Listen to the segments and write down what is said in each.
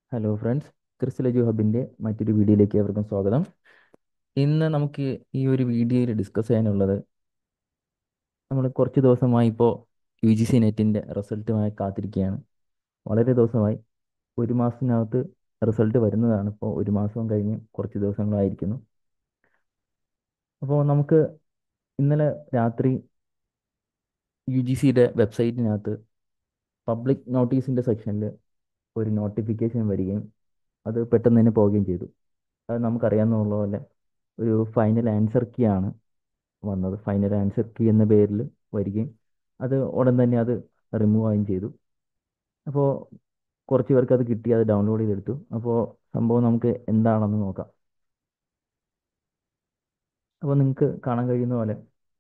hello friends ക്രിസ്ലജു ഹബിൻ്റെ മറ്റൊരു വീഡിയോയിലേക്ക് ഏവർക്കും സ്വാഗതം ഇന്ന് നമുക്ക് ഈ ഒരു വീഡിയോയിൽ ഡിസ്കസ് ചെയ്യാനുള്ളത് നമ്മൾ കുറച്ച് ദിവസമായി ഇപ്പോൾ യു ജി സി നെറ്റിൻ്റെ റിസൾട്ടുമായി കാത്തിരിക്കുകയാണ് വളരെ ദിവസമായി ഒരു മാസത്തിനകത്ത് റിസൾട്ട് വരുന്നതാണ് ഇപ്പോൾ ഒരു മാസവും കഴിഞ്ഞ് കുറച്ച് ദിവസങ്ങളായിരിക്കുന്നു അപ്പോൾ നമുക്ക് ഇന്നലെ രാത്രി യു ജി സിയുടെ വെബ്സൈറ്റിനകത്ത് പബ്ലിക് നോട്ടീസിൻ്റെ സെക്ഷനിൽ ഒരു നോട്ടിഫിക്കേഷൻ വരികയും അത് പെട്ടെന്ന് തന്നെ പോവുകയും ചെയ്തു അത് നമുക്കറിയാവുന്ന പോലെ ഒരു ഫൈനൽ ആൻസർ കീ ആണ് വന്നത് ഫൈനൽ ആൻസർ കീ എന്ന പേരിൽ വരികയും അത് ഉടൻ തന്നെ അത് റിമൂവ് ആവുകയും ചെയ്തു അപ്പോൾ കുറച്ച് പേർക്ക് അത് കിട്ടി അത് ഡൗൺലോഡ് ചെയ്തെടുത്തു അപ്പോൾ സംഭവം നമുക്ക് എന്താണെന്ന് നോക്കാം അപ്പോൾ നിങ്ങൾക്ക് കാണാൻ കഴിയുന്ന പോലെ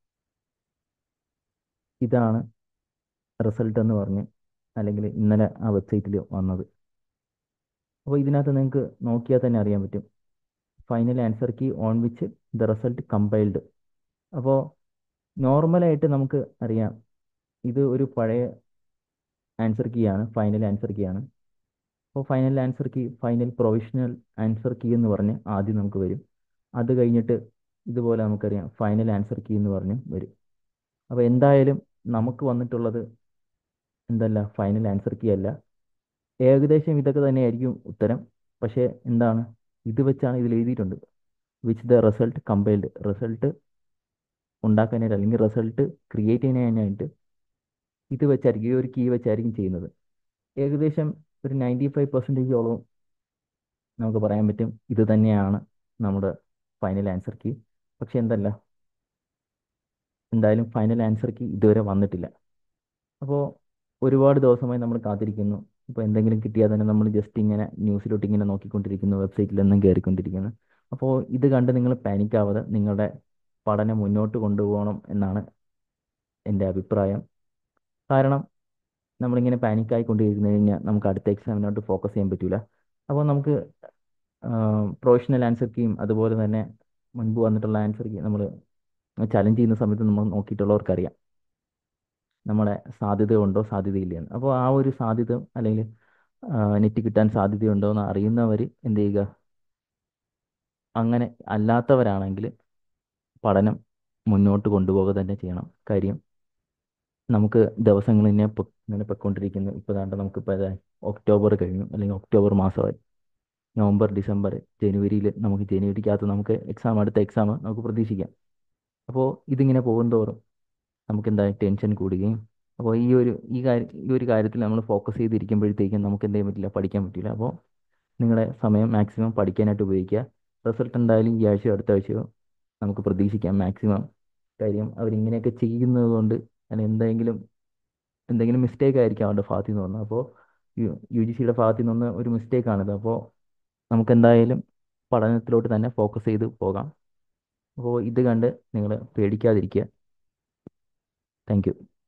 ഇതാണ് റിസൾട്ട് എന്ന് പറഞ്ഞ് അല്ലെങ്കിൽ ഇന്നലെ ആ വെബ്സൈറ്റിൽ വന്നത് അപ്പോൾ ഇതിനകത്ത് നിങ്ങൾക്ക് നോക്കിയാൽ തന്നെ അറിയാൻ പറ്റും final answer key on which the result compiled അപ്പോൾ നോർമലായിട്ട് നമുക്ക് അറിയാം ഇത് ഒരു പഴയ ആൻസർ കീ ആണ് ഫൈനൽ ആൻസർ കീ ആണ് അപ്പോൾ final answer key final provisional answer key എന്ന് പറഞ്ഞ് ആദ്യം നമുക്ക് വരും അത് കഴിഞ്ഞിട്ട് ഇതുപോലെ നമുക്കറിയാം ഫൈനൽ ആൻസർ കീ എന്ന് പറഞ്ഞ് വരും അപ്പോൾ എന്തായാലും നമുക്ക് വന്നിട്ടുള്ളത് എന്തല്ല ഫൈനൽ ആൻസർ കീ അല്ല ഏകദേശം ഇതൊക്കെ തന്നെയായിരിക്കും ഉത്തരം പക്ഷേ എന്താണ് ഇത് വെച്ചാണ് ഇതിൽ എഴുതിയിട്ടുണ്ട് which the result compiled result ഉണ്ടാക്കാനായിട്ട് അല്ലെങ്കിൽ റിസൾട്ട് ക്രിയേറ്റ് ചെയ്യാനായിട്ട് ഇത് വെച്ചായിരിക്കും ഈ ഒരു കീ വെച്ചായിരിക്കും ചെയ്യുന്നത് ഏകദേശം ഒരു നയൻറ്റി ഫൈവ് പെർസെൻറ്റേജോളം നമുക്ക് പറയാൻ പറ്റും ഇത് തന്നെയാണ് നമ്മുടെ ഫൈനൽ ആൻസർ കീ പക്ഷെ എന്തല്ല എന്തായാലും ഫൈനൽ ആൻസർ കീ ഇതുവരെ വന്നിട്ടില്ല അപ്പോൾ ഒരുപാട് ദിവസമായി നമ്മൾ കാത്തിരിക്കുന്നു ഇപ്പോൾ എന്തെങ്കിലും കിട്ടിയാൽ തന്നെ നമ്മൾ ജസ്റ്റ് ഇങ്ങനെ ന്യൂസിലോട്ട് ഇങ്ങനെ നോക്കിക്കൊണ്ടിരിക്കുന്നു വെബ്സൈറ്റിൽ എന്നും കയറിക്കൊണ്ടിരിക്കുന്നു അപ്പോൾ ഇത് കണ്ട് നിങ്ങൾ പാനിക് ആവാതെ നിങ്ങളുടെ പഠനം മുന്നോട്ട് കൊണ്ടുപോകണം എന്നാണ് എൻ്റെ അഭിപ്രായം കാരണം നമ്മളിങ്ങനെ പാനിക് ആയിക്കൊണ്ടിരിക്കുന്നു കഴിഞ്ഞാൽ നമുക്ക് അടുത്ത എക്സാമിനോട്ട് ഫോക്കസ് ചെയ്യാൻ പറ്റില്ല അപ്പോൾ നമുക്ക് പ്രൊഫഷണൽ ആൻസർ കീയും അതുപോലെ തന്നെ മുൻപ് വന്നിട്ടുള്ള ആൻസർ കീ നമ്മൾ ചലഞ്ച് ചെയ്യുന്ന സമയത്ത് നമ്മൾ നോക്കിയിട്ടുള്ളവർക്കറിയാം നമ്മളെ സാധ്യത ഉണ്ടോ സാധ്യതയില്ല എന്ന് അപ്പോൾ ആ ഒരു സാധ്യത അല്ലെങ്കിൽ നെറ്റ് കിട്ടാൻ സാധ്യതയുണ്ടോ എന്ന് അറിയുന്നവർ എന്ത് ചെയ്യുക അങ്ങനെ അല്ലാത്തവരാണെങ്കിൽ പഠനം മുന്നോട്ട് കൊണ്ടുപോകുക തന്നെ ചെയ്യണം കാര്യം നമുക്ക് ദിവസങ്ങൾ ഇങ്ങനെ ഇങ്ങനെ പൊയ്ക്കൊണ്ടിരിക്കുന്നു ഇപ്പോൾ ദാണ്ട് നമുക്കിപ്പോൾ അതെ ഒക്ടോബർ കഴിഞ്ഞു അല്ലെങ്കിൽ ഒക്ടോബർ മാസമായി നവംബർ ഡിസംബർ ജനുവരിയിൽ നമുക്ക് ജനുവരിക്കകത്ത് നമുക്ക് എക്സാം അടുത്ത എക്സാം നമുക്ക് പ്രതീക്ഷിക്കാം അപ്പോൾ ഇതിങ്ങനെ പോകുന്തോറും നമുക്ക് എന്താ ടെൻഷൻ കൂടുകയും അപ്പോൾ ഈ ഒരു ഈ കാര്യം ഈ ഒരു കാര്യത്തിൽ നമ്മൾ ഫോക്കസ് ചെയ്തിരിക്കുമ്പോഴത്തേക്കും നമുക്ക് എന്ത് ചെയ്യാൻ പറ്റില്ല പഠിക്കാൻ പറ്റില്ല അപ്പോൾ നിങ്ങളുടെ സമയം മാക്സിമം പഠിക്കാനായിട്ട് ഉപയോഗിക്കുക റിസൾട്ട് എന്തായാലും ഈ ആഴ്ചയോ അടുത്ത ആഴ്ചയോ നമുക്ക് പ്രതീക്ഷിക്കാം മാക്സിമം കാര്യം അവരിങ്ങനെയൊക്കെ ചെയ്യുന്നത് കൊണ്ട് അല്ലെങ്കിൽ എന്തെങ്കിലും എന്തെങ്കിലും മിസ്റ്റേക്ക് ആയിരിക്കും അവരുടെ ഭാഗത്തു നിന്ന് വന്നത് അപ്പോൾ യു ജി സിയുടെ ഭാഗത്തു നിന്ന് ഒരു മിസ്റ്റേക്കാണിത് അപ്പോൾ നമുക്ക് എന്തായാലും പഠനത്തിലോട്ട് തന്നെ ഫോക്കസ് ചെയ്ത് പോകാം അപ്പോൾ ഇത് കണ്ട് നിങ്ങൾ പേടിക്കാതിരിക്കുക താങ്ക് യു